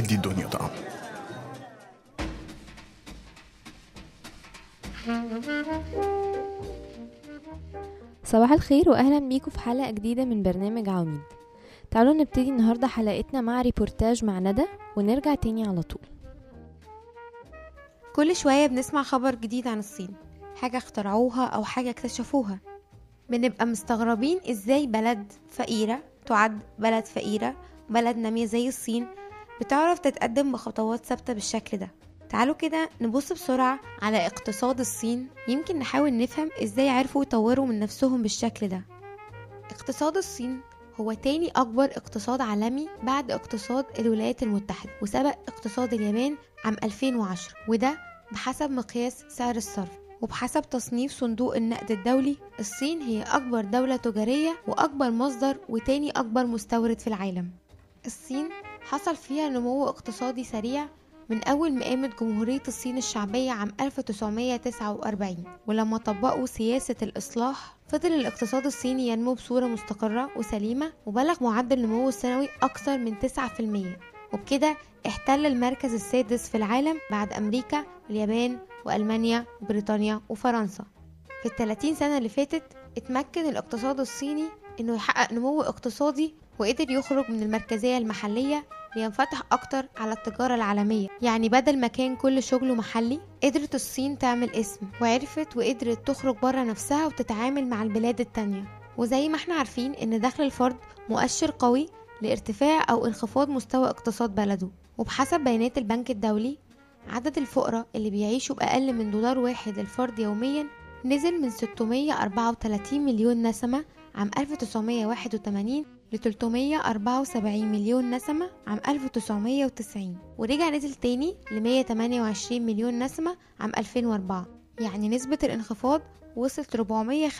هدي الدنيا طعم صباح الخير واهلا بيكم في حلقه جديده من برنامج عواميد تعالوا نبتدي النهارده حلقتنا مع ريبورتاج مع ندى ونرجع تاني على طول كل شوية بنسمع خبر جديد عن الصين حاجة اخترعوها أو حاجة اكتشفوها بنبقى مستغربين ازاي بلد فقيرة تعد بلد فقيرة بلد نامية زي الصين بتعرف تتقدم بخطوات ثابتة بالشكل ده تعالوا كده نبص بسرعة على اقتصاد الصين يمكن نحاول نفهم ازاي عرفوا يطوروا من نفسهم بالشكل ده اقتصاد الصين هو تاني أكبر اقتصاد عالمي بعد اقتصاد الولايات المتحدة وسبق اقتصاد اليابان عام 2010 وده بحسب مقياس سعر الصرف وبحسب تصنيف صندوق النقد الدولي الصين هي أكبر دولة تجارية وأكبر مصدر وتاني أكبر مستورد في العالم الصين حصل فيها نمو اقتصادي سريع من أول ما قامت جمهورية الصين الشعبية عام 1949 ولما طبقوا سياسة الإصلاح فضل الاقتصاد الصيني ينمو بصورة مستقرة وسليمة وبلغ معدل النمو السنوي أكثر من 9% وبكده احتل المركز السادس في العالم بعد أمريكا واليابان وألمانيا وبريطانيا وفرنسا في الثلاثين سنة اللي فاتت اتمكن الاقتصاد الصيني انه يحقق نمو اقتصادي وقدر يخرج من المركزية المحلية لينفتح أكتر على التجارة العالمية يعني بدل ما كان كل شغله محلي قدرت الصين تعمل اسم وعرفت وقدرت تخرج برا نفسها وتتعامل مع البلاد التانية وزي ما احنا عارفين ان دخل الفرد مؤشر قوي لارتفاع أو انخفاض مستوى اقتصاد بلده وبحسب بيانات البنك الدولي عدد الفقراء اللي بيعيشوا بأقل من دولار واحد للفرد يوميا نزل من 634 مليون نسمة عام 1981 ل 374 مليون نسمة عام 1990 ورجع نزل تاني ل 128 مليون نسمة عام 2004 يعني نسبة الانخفاض وصلت 495%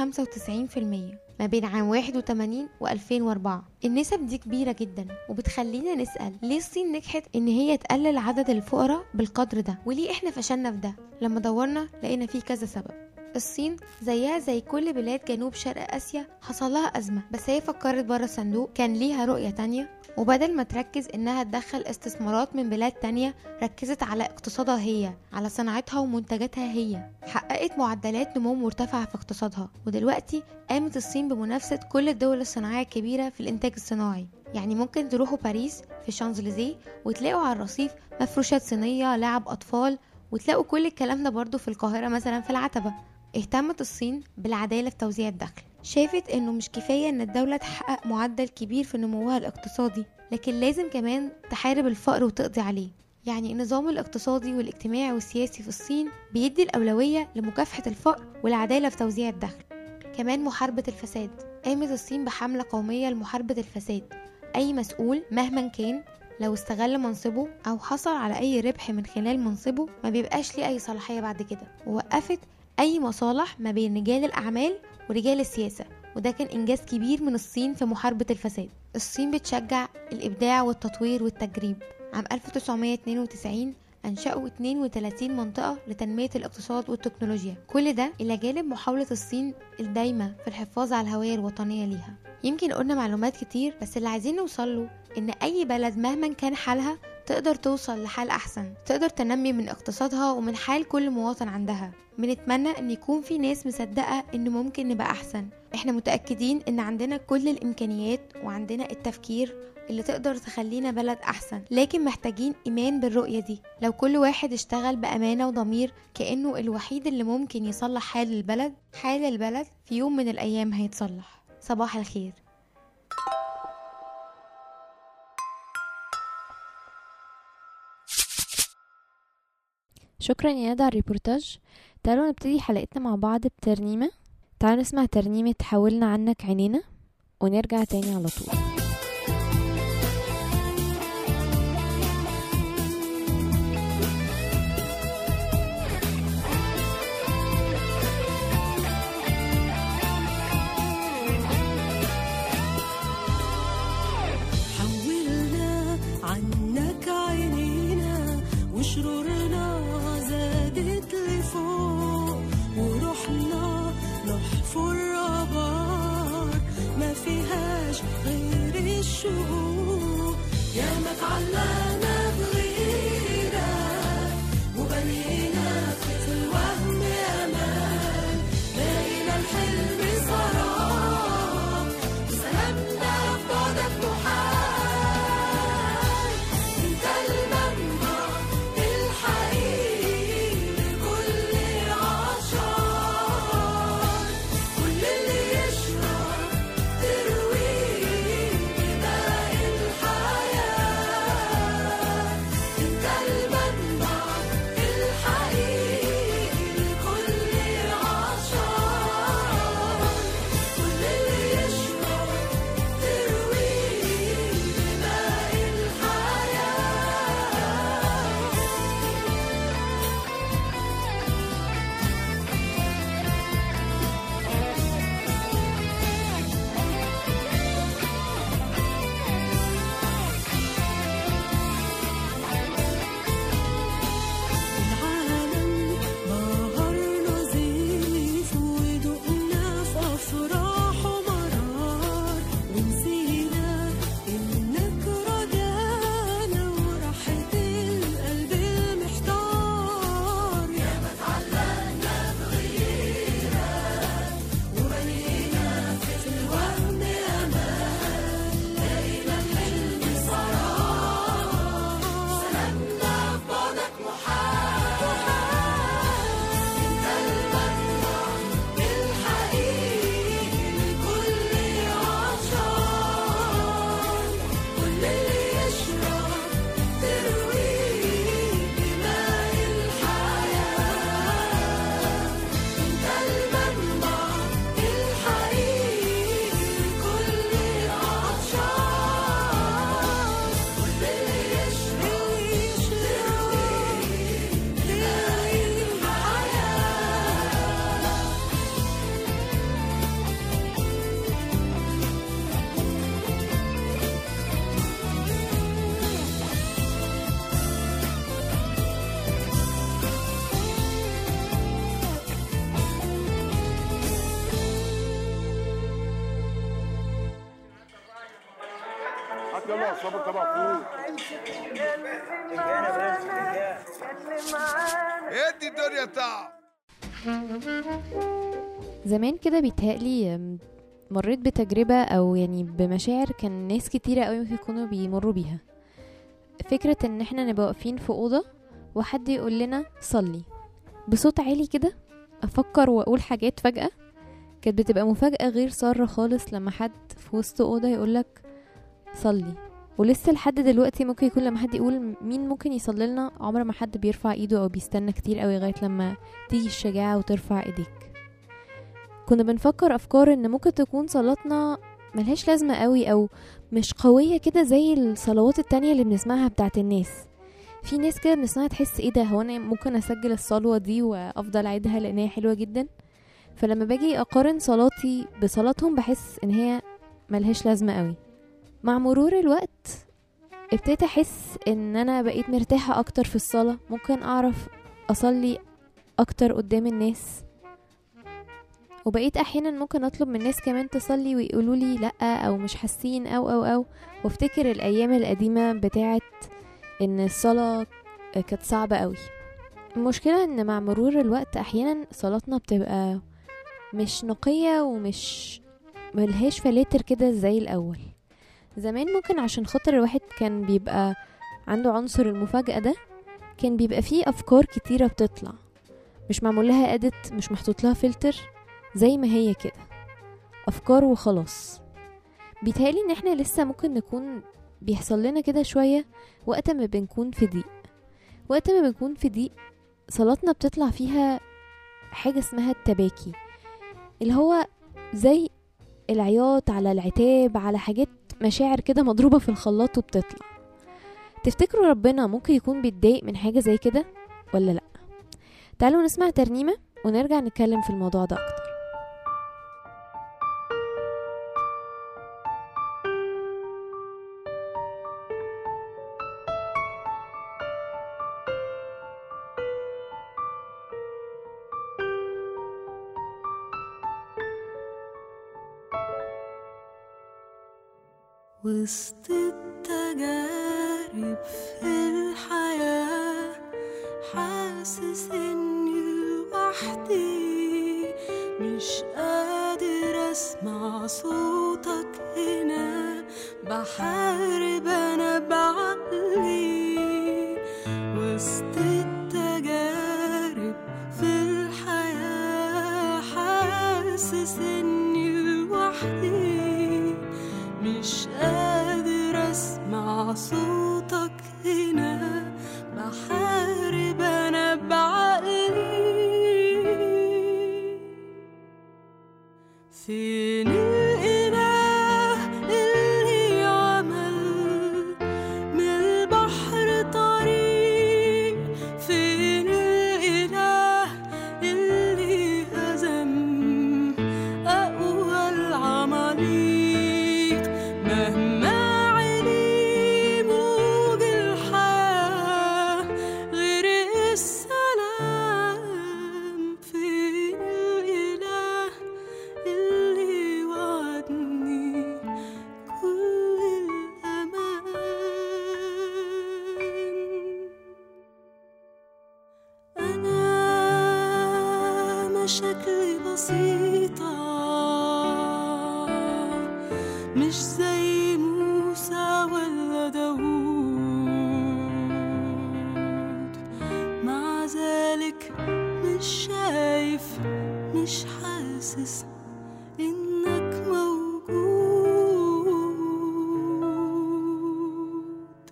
ما بين عام 81 و 2004 النسب دي كبيرة جدا وبتخلينا نسأل ليه الصين نجحت ان هي تقلل عدد الفقراء بالقدر ده وليه احنا فشلنا في ده لما دورنا لقينا فيه كذا سبب الصين زيها زي كل بلاد جنوب شرق آسيا حصل لها أزمة بس هي فكرت بره الصندوق كان ليها رؤية تانية وبدل ما تركز إنها تدخل استثمارات من بلاد تانية ركزت على اقتصادها هي على صناعتها ومنتجاتها هي حققت معدلات نمو مرتفعة في اقتصادها ودلوقتي قامت الصين بمنافسة كل الدول الصناعية الكبيرة في الإنتاج الصناعي يعني ممكن تروحوا باريس في شانزليزيه وتلاقوا على الرصيف مفروشات صينية لعب أطفال وتلاقوا كل الكلام ده برضو في القاهرة مثلا في العتبة اهتمت الصين بالعدالة في توزيع الدخل شافت انه مش كفاية ان الدولة تحقق معدل كبير في نموها الاقتصادي لكن لازم كمان تحارب الفقر وتقضي عليه يعني النظام الاقتصادي والاجتماعي والسياسي في الصين بيدي الأولوية لمكافحة الفقر والعدالة في توزيع الدخل كمان محاربة الفساد قامت الصين بحملة قومية لمحاربة الفساد أي مسؤول مهما كان لو استغل منصبه أو حصل على أي ربح من خلال منصبه ما بيبقاش ليه أي صلاحية بعد كده ووقفت أي مصالح ما بين رجال الأعمال ورجال السياسة وده كان إنجاز كبير من الصين في محاربة الفساد الصين بتشجع الإبداع والتطوير والتجريب عام 1992 أنشأوا 32 منطقة لتنمية الاقتصاد والتكنولوجيا كل ده إلى جانب محاولة الصين الدايمة في الحفاظ على الهوية الوطنية ليها يمكن قلنا معلومات كتير بس اللي عايزين نوصله إن أي بلد مهما كان حالها تقدر توصل لحال أحسن تقدر تنمي من اقتصادها ومن حال كل مواطن عندها بنتمنى ان يكون في ناس مصدقة ان ممكن نبقى احسن احنا متأكدين ان عندنا كل الامكانيات وعندنا التفكير اللي تقدر تخلينا بلد احسن لكن محتاجين ايمان بالرؤية دي لو كل واحد اشتغل بامانة وضمير كأنه الوحيد اللي ممكن يصلح حال البلد حال البلد في يوم من الايام هيتصلح صباح الخير شكرا يا ندى على الريبورتاج تعالوا نبتدي حلقتنا مع بعض بترنيمة تعالوا نسمع ترنيمة حولنا عنك عينينا ونرجع تاني على طول حولنا عنك عينينا وشرورنا زادت لفوق ورحنا نحفر آبار ما فيهاش غير الشوق يا ما تعلقنا بغير يلا صابر طبعا فوق ادي الدنيا تعب زمان كده بيتهيألي أم، مريت بتجربة أو يعني بمشاعر كان ناس كتيرة أوي ممكن يكونوا بيمروا بيها فكرة إن احنا نبقى واقفين في أوضة وحد يقول لنا صلي بصوت عالي كده أفكر وأقول حاجات فجأة كانت بتبقى مفاجأة غير سارة خالص لما حد في وسط أوضة يقولك صلي ولسه لحد دلوقتي ممكن يكون لما حد يقول مين ممكن يصلي لنا عمر ما حد بيرفع ايده او بيستنى كتير قوي لغايه لما تيجي الشجاعه وترفع ايديك كنا بنفكر افكار ان ممكن تكون صلاتنا ملهاش لازمه قوي او مش قويه كده زي الصلوات التانية اللي بنسمعها بتاعت الناس في ناس كده بنسمعها تحس ايه ده هو انا ممكن اسجل الصلوه دي وافضل اعيدها لان هي حلوه جدا فلما باجي اقارن صلاتي بصلاتهم بحس ان هي ملهاش لازمه قوي مع مرور الوقت ابتديت احس ان انا بقيت مرتاحه اكتر في الصلاه ممكن اعرف اصلي اكتر قدام الناس وبقيت احيانا ممكن اطلب من الناس كمان تصلي ويقولوا لي لا او مش حاسين او او او وافتكر الايام القديمه بتاعت ان الصلاه كانت صعبه قوي المشكله ان مع مرور الوقت احيانا صلاتنا بتبقى مش نقيه ومش ملهاش فلاتر كده زي الاول زمان ممكن عشان خاطر الواحد كان بيبقى عنده عنصر المفاجأة ده كان بيبقى فيه أفكار كتيرة بتطلع مش معمول لها اديت مش محطوط لها فلتر زي ما هي كده أفكار وخلاص بيتهيألي إن احنا لسه ممكن نكون بيحصل لنا كده شوية وقت ما بنكون في ضيق وقت ما بنكون في ضيق صلاتنا بتطلع فيها حاجة اسمها التباكي اللي هو زي العياط على العتاب على حاجات مشاعر كده مضروبة في الخلاط وبتطلع تفتكروا ربنا ممكن يكون بيتضايق من حاجة زي كده ولا لأ تعالوا نسمع ترنيمة ونرجع نتكلم في الموضوع ده أكتر وسط التجارب في الحياة حاسس اني لوحدي مش قادر اسمع صوتك هنا بحارب انا بعقلي وسط التجارب في الحياة حاسس اني لوحدي مش قادر اسمع صوتك هنا بحارب انا بعقلي فين الاله اللي عمل من البحر طريق فين الاله اللي هزم اقوى العماليق مهما علي موج الحياة غرق السلام فين الإله اللي وعدني كل الأمان أنا مشاكلي بسيطة مش زي موسى ولا داوود مع ذلك مش شايف مش حاسس إنك موجود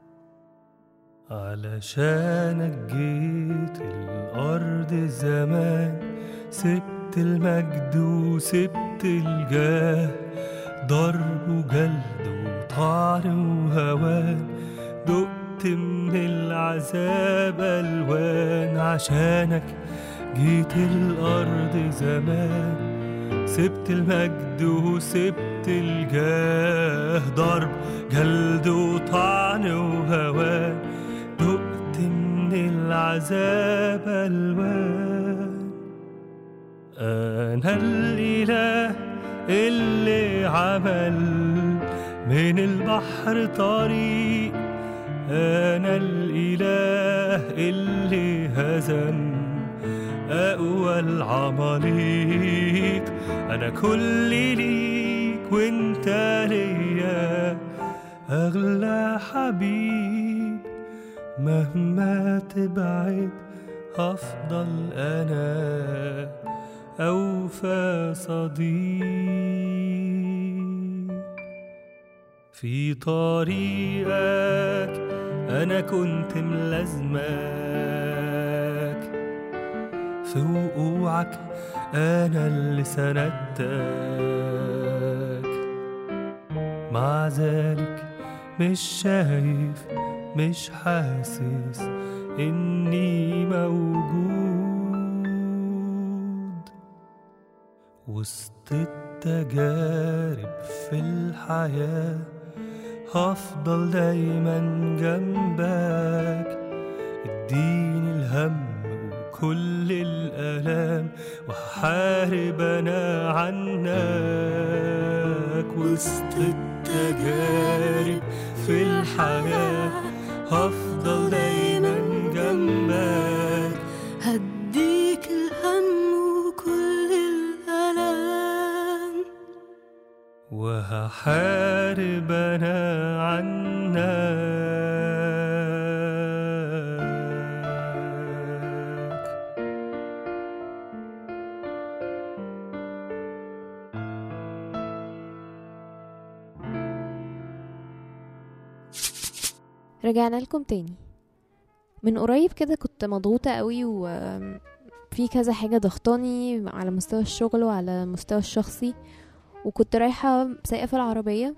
علشانك جيت الأرض زمان سبت المجد وسبت الجاه ضرب وجلد وطعن وهوان دقت من العذاب ألوان عشانك جيت الأرض زمان سبت المجد وسبت الجاه ضرب جلد وطعن وهوان دقت من العذاب ألوان أنا الإله اللي عمل من البحر طريق أنا الإله اللي هزم أقوى العماليق أنا كل ليك وانت ليا أغلى حبيب مهما تبعد أفضل أنا أوفى صديق في طريقك أنا كنت ملازمك في وقوعك أنا اللي سندتك مع ذلك مش شايف مش حاسس إني موجود وسط التجارب في الحياة هفضل دايما جنبك اديني الهم وكل الآلام وهحارب أنا عنك وسط التجارب في الحياة هفضل دايما جنبك هديك الهم وكل الألام وهحارب أنا عنك رجعنا لكم تاني من قريب كده كنت مضغوطة قوي وفي كذا حاجة ضغطاني على مستوى الشغل وعلى المستوى الشخصي وكنت رايحة سايقة في العربية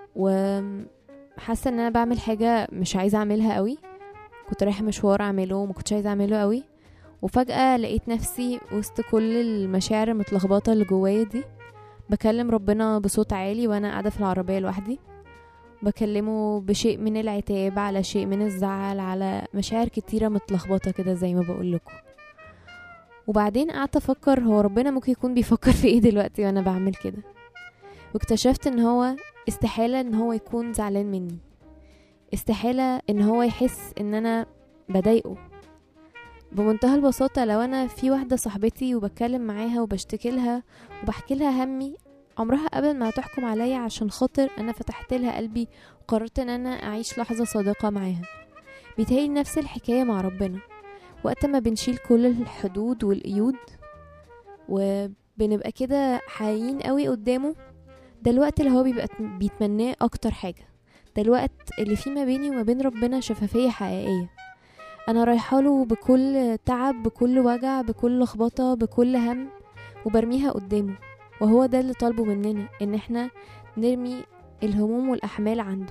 وحاسة ان انا بعمل حاجة مش عايزة اعملها قوي كنت رايحة مشوار اعمله وما كنتش عايزة اعمله قوي وفجأة لقيت نفسي وسط كل المشاعر المتلخبطة اللي جوايا دي بكلم ربنا بصوت عالي وانا قاعدة في العربية لوحدي بكلمه بشيء من العتاب على شيء من الزعل على مشاعر كتيرة متلخبطة كده زي ما بقول لكم وبعدين قعدت افكر هو ربنا ممكن يكون بيفكر في ايه دلوقتي وانا بعمل كده واكتشفت ان هو استحالة ان هو يكون زعلان مني استحالة ان هو يحس ان انا بضايقه بمنتهى البساطة لو انا في واحدة صاحبتي وبتكلم معاها وبشتكي لها وبحكي لها همي عمرها ابدا ما هتحكم عليا عشان خاطر انا فتحت لها قلبي وقررت ان انا اعيش لحظه صادقه معاها بيتهيألي نفس الحكايه مع ربنا وقت ما بنشيل كل الحدود والقيود وبنبقى كده حقيقيين قوي قدامه ده الوقت اللي هو بيبقى بيتمناه اكتر حاجه ده الوقت اللي فيه ما بيني وما بين ربنا شفافيه حقيقيه انا رايحه له بكل تعب بكل وجع بكل لخبطه بكل هم وبرميها قدامه وهو ده اللي طالبه مننا ان احنا نرمي الهموم والاحمال عنده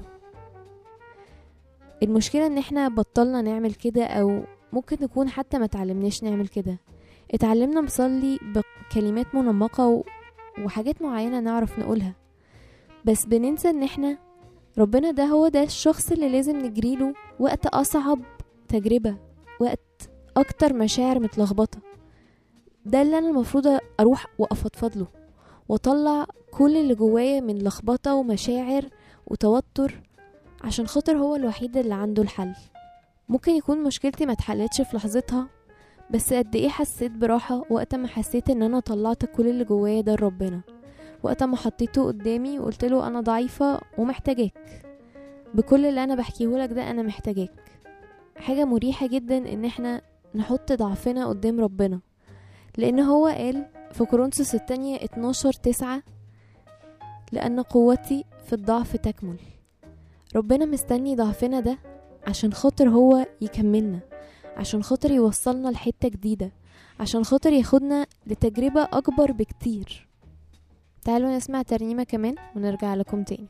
المشكلة ان احنا بطلنا نعمل كده او ممكن نكون حتى ما تعلمناش نعمل كده اتعلمنا نصلي بكلمات منمقة و- وحاجات معينة نعرف نقولها بس بننسى ان احنا ربنا ده هو ده الشخص اللي لازم نجريله وقت اصعب تجربة وقت اكتر مشاعر متلخبطة ده اللي انا المفروض اروح وافضفض له واطلع كل اللي جوايا من لخبطه ومشاعر وتوتر عشان خاطر هو الوحيد اللي عنده الحل ممكن يكون مشكلتي ما اتحلتش في لحظتها بس قد ايه حسيت براحه وقت ما حسيت ان انا طلعت كل اللي جوايا ده لربنا وقت ما حطيته قدامي وقلت له انا ضعيفه ومحتاجاك بكل اللي انا بحكيه لك ده انا محتاجاك حاجه مريحه جدا ان احنا نحط ضعفنا قدام ربنا لان هو قال في كورنثوس التانية 12 تسعة لأن قوتي في الضعف تكمل ربنا مستني ضعفنا ده عشان خاطر هو يكملنا عشان خاطر يوصلنا لحتة جديدة عشان خاطر ياخدنا لتجربة أكبر بكتير تعالوا نسمع ترنيمة كمان ونرجع لكم تاني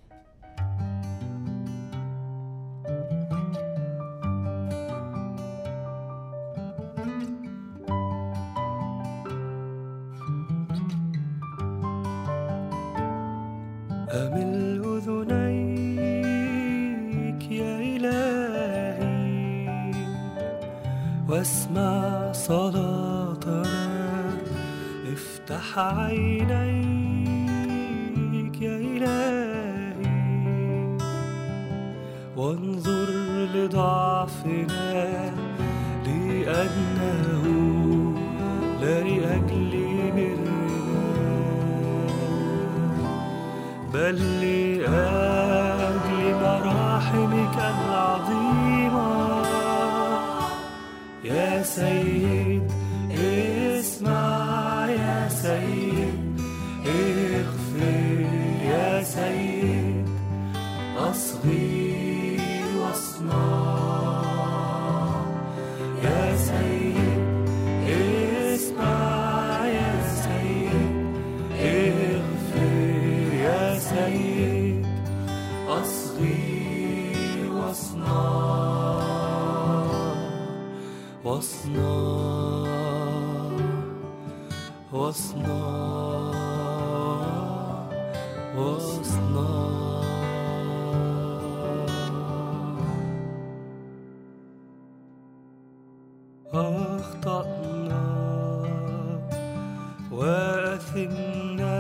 أمل أذنيك يا إلهي واسمع صلاتنا افتح عينيك يا إلهي وانظر لضعفنا لأنه لا لأجل برنا بل لأجل مراحمك العظيمة يا سيد اسمع يا سيد اغفر يا سيد أصغي واصنع يا سيد اسمع يا سيد اغفر يا سيد أصغي واصنع واصنع واصنع واصنع أخطأنا وأثمنا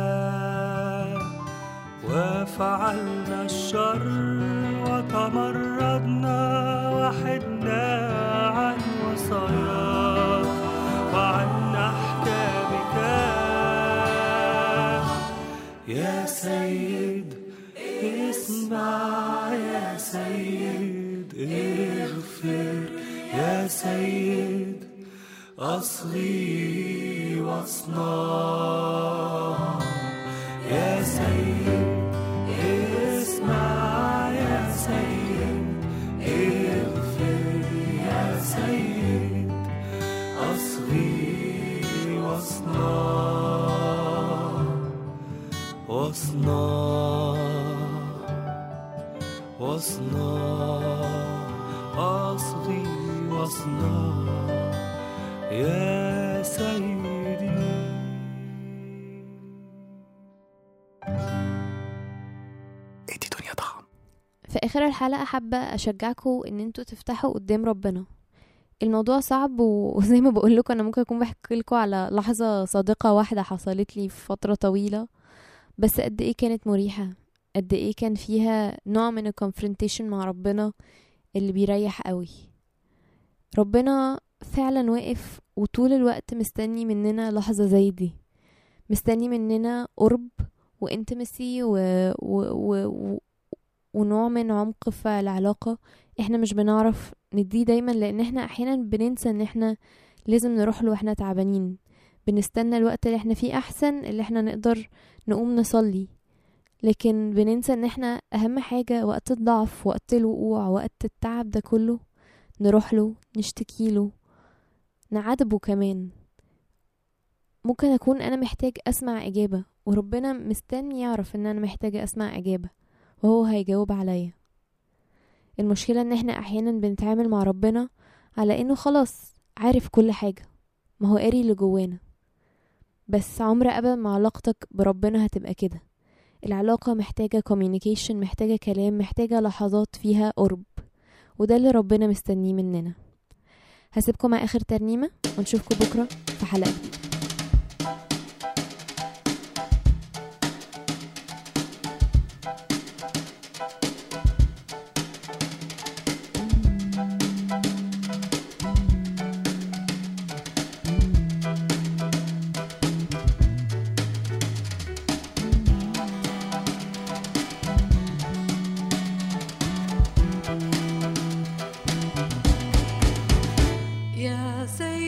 وفعلنا الشر وتمردنا وحدنا عن وصاياك وعن أحكامك يا سيد اسمع يا سيد اغفر يا سيد أصغي واصنع يا سيد اسمع يا سيد اغفر يا سيد أصغي واصنع واصنع واصنع أصغي واصنع يا سيدي ادي دنيا طعم في اخر الحلقه حابه اشجعكم ان انتوا تفتحوا قدام ربنا الموضوع صعب و- وزي ما بقول لكم انا ممكن اكون بحكي لكم على لحظه صادقه واحده حصلت لي في فتره طويله بس قد ايه كانت مريحه قد ايه كان فيها نوع من الكونفرونتيشن مع ربنا اللي بيريح قوي ربنا فعلا واقف وطول الوقت مستني مننا لحظه زي دي مستني مننا قرب وانتمسي و... و... و... و... ونوع من عمق في العلاقة احنا مش بنعرف نديه دايما لان احنا احيانا بننسى ان احنا لازم نروح له واحنا تعبانين بنستنى الوقت اللي احنا فيه احسن اللي احنا نقدر نقوم نصلي لكن بننسى ان احنا اهم حاجة وقت الضعف وقت الوقوع وقت التعب ده كله نروح له نشتكي له نعاتبه كمان ممكن اكون انا محتاج اسمع اجابة وربنا مستني يعرف ان انا محتاجة اسمع اجابة وهو هيجاوب عليا المشكلة ان احنا احيانا بنتعامل مع ربنا على انه خلاص عارف كل حاجة ما هو قاري اللي جوانا بس عمر ابدا ما علاقتك بربنا هتبقى كده العلاقة محتاجة communication محتاجة كلام محتاجة لحظات فيها قرب وده اللي ربنا مستنيه مننا هسيبكم مع اخر ترنيمة ونشوفكم بكرة في حلقة جديدة يا سيد